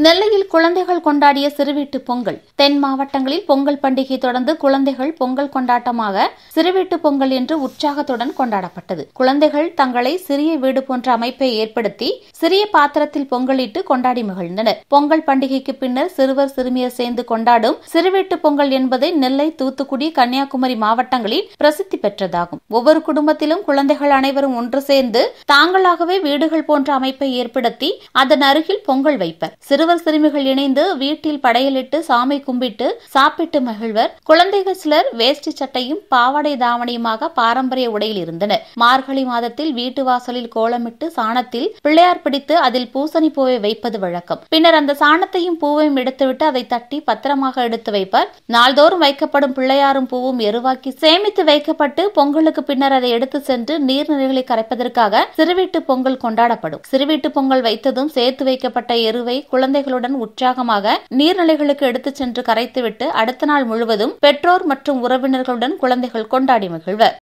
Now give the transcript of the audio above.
நெல்லையில் குழந்தைகள் கொண்டாடிய சிறுவீட்டு பொங்கல் தென் மாவட்டங்களில் பொங்கல் பண்டிகை தொடர்ந்து குழந்தைகள் பொங்கல் கொண்டாட்டமாக சிறுவீட்டு பொங்கல் என்று உற்சாகத்துடன் கொண்டாடப்பட்டது குழந்தைகள் தங்களை சிறிய வீடு போன்ற அமைப்பை ஏற்படுத்தி சிறிய பாத்திரத்தில் பொங்கலிட்டு கொண்டாடி மகிழ்ந்தனர் பொங்கல் பண்டிகைக்கு பின்னர் சிறுவர் சிறுமியர் சேர்ந்து கொண்டாடும் சிறுவீட்டு பொங்கல் என்பது நெல்லை தூத்துக்குடி கன்னியாகுமரி மாவட்டங்களில் பிரசித்தி பெற்றதாகும் ஒவ்வொரு குடும்பத்திலும் குழந்தைகள் அனைவரும் ஒன்று சேர்ந்து தாங்களாகவே வீடுகள் போன்ற அமைப்பை ஏற்படுத்தி அதன் அருகில் பொங்கல் வைப்பர் சிறுவர் சிறுமிகள் இணைந்து வீட்டில் படையலிட்டு சாமி கும்பிட்டு சாப்பிட்டு மகிழ்வர் குழந்தைகள் சிலர் வேஷ்டி சட்டையும் பாவாடை தாவணியுமாக பாரம்பரிய உடையில் இருந்தனர் மார்கழி மாதத்தில் வீட்டு வாசலில் கோலமிட்டு சாணத்தில் பிள்ளையார் பிடித்து அதில் பூசணி பூவை வைப்பது வழக்கம் பின்னர் அந்த சாணத்தையும் பூவையும் எடுத்துவிட்டு அதை தட்டி பத்திரமாக எடுத்து வைப்பார் நாள்தோறும் வைக்கப்படும் பிள்ளையாரும் பூவும் எருவாக்கி சேமித்து வைக்கப்பட்டு பொங்கலுக்கு பின்னர் அதை எடுத்து சென்று நீர்நிலைகளை கரைப்பதற்காக சிறுவீட்டு பொங்கல் கொண்டாடப்படும் சிறுவீட்டு பொங்கல் வைத்ததும் சேர்த்து வைக்கப்பட்ட எருவை குழந்தைகளுடன் உற்சாகமாக நீர்நிலைகளுக்கு எடுத்துச் சென்று கரைத்துவிட்டு அடுத்த நாள் முழுவதும் பெற்றோர் மற்றும் உறவினர்களுடன் குழந்தைகள் கொண்டாடி மகிழ்வர்